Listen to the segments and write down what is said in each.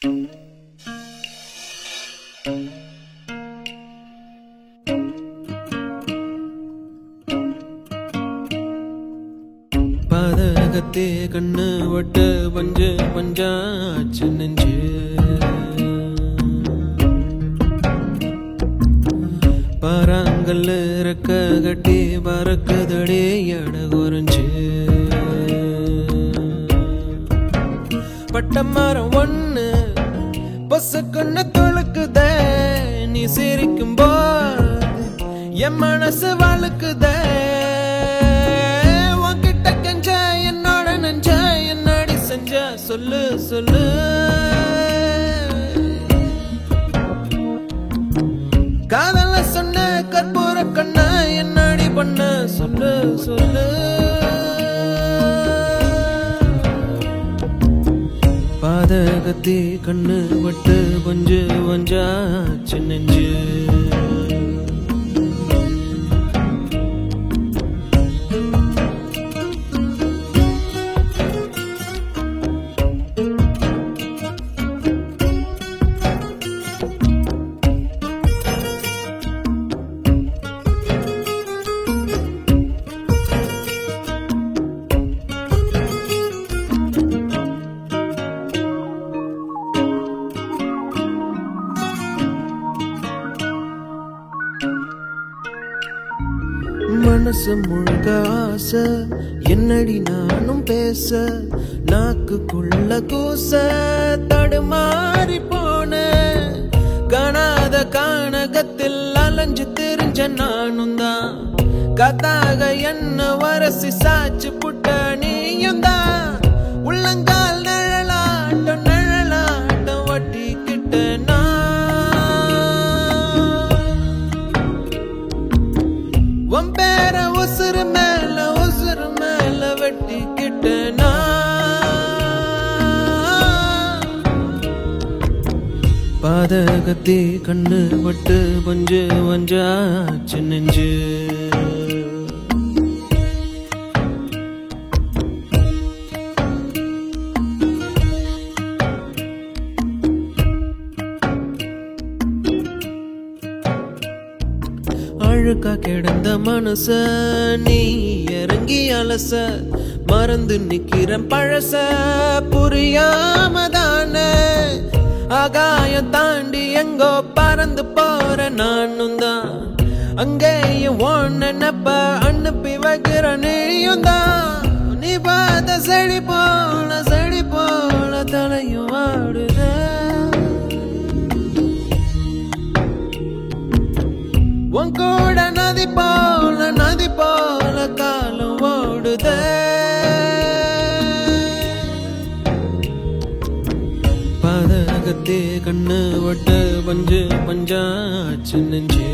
பாதகத்தே கண்ணு வட்டு பஞ்சு பஞ்சாச்சு நெஞ்சு பாறாங்கல்ல இறக்க கட்டி பறக்குதடே எட குறைஞ்சு பட்ட மரம் ஒண்ணு பொசுக்குன்னு தொழுக்குதே நீ சிரிக்கும் போது என் மனசு வழுக்குதே உன்கிட்ட கெஞ்ச என்னோட நெஞ்ச என்னடி செஞ்ச சொல்லு சொல்லு காதல சொன்ன கற்பூர கண்ண என்னடி பண்ண சொல்லு சொல்லு பாதகத்தி கண்ணு வட்டு கொஞ்சு வஞ்சாச்சு நெஞ்சு மனசு முழுக்க ஆசை என்னடி நானும் பேச நாக்குக்குள்ள கூச தடுமாறி போன காணாத கானகத்தில் அலைஞ்சு திரிஞ்ச நானும் தான் கத்தாக என்ன வரசி சாச்சு புட்ட நீயும் தான் உள்ளங்கால் நிழலாட்டம் நிழலாட்டம் வட்டிக்கிட்ட நான் உன் பேர உசுறு மேல உசுறு மேல வெட்டிக்கிட்ட பாதகத்தி கண்ணு பட்டு பஞ்சு வஞ்சாச்சு நெஞ்சு அழுக்கா கிடந்த மனச நீ இறங்கி அலச மறந்து நிக்கிறேன் பழச புரியாம தானே ஆகாயம் தாண்டி எங்கோ பறந்து போற நானும் தான் அங்கேயும் ஒன் நினப்ப அனுப்பி வைக்கிற நீயும் தான் நீ பார்த்த செடி போல செடி போல தலையும் ஆடுற உன் கூட நதி போல நதி போல காலம் ஓடுதே பாதகத்தே கண்ணு வட்டு பஞ்சு பஞ்சாச்சு நெஞ்சு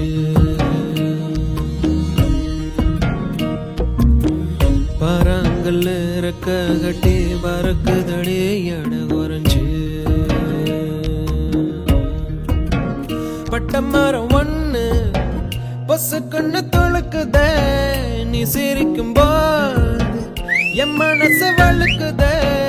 பாறாங்கல்ல இறக்க கட்டி பறக்குதடே எட குறைஞ்சு பட்ட மரம் ஒண்ணு பொசுக்குன்னு தொழுக்குதே நீ சிரிக்கும் போது என் மனசு வழுக்குதே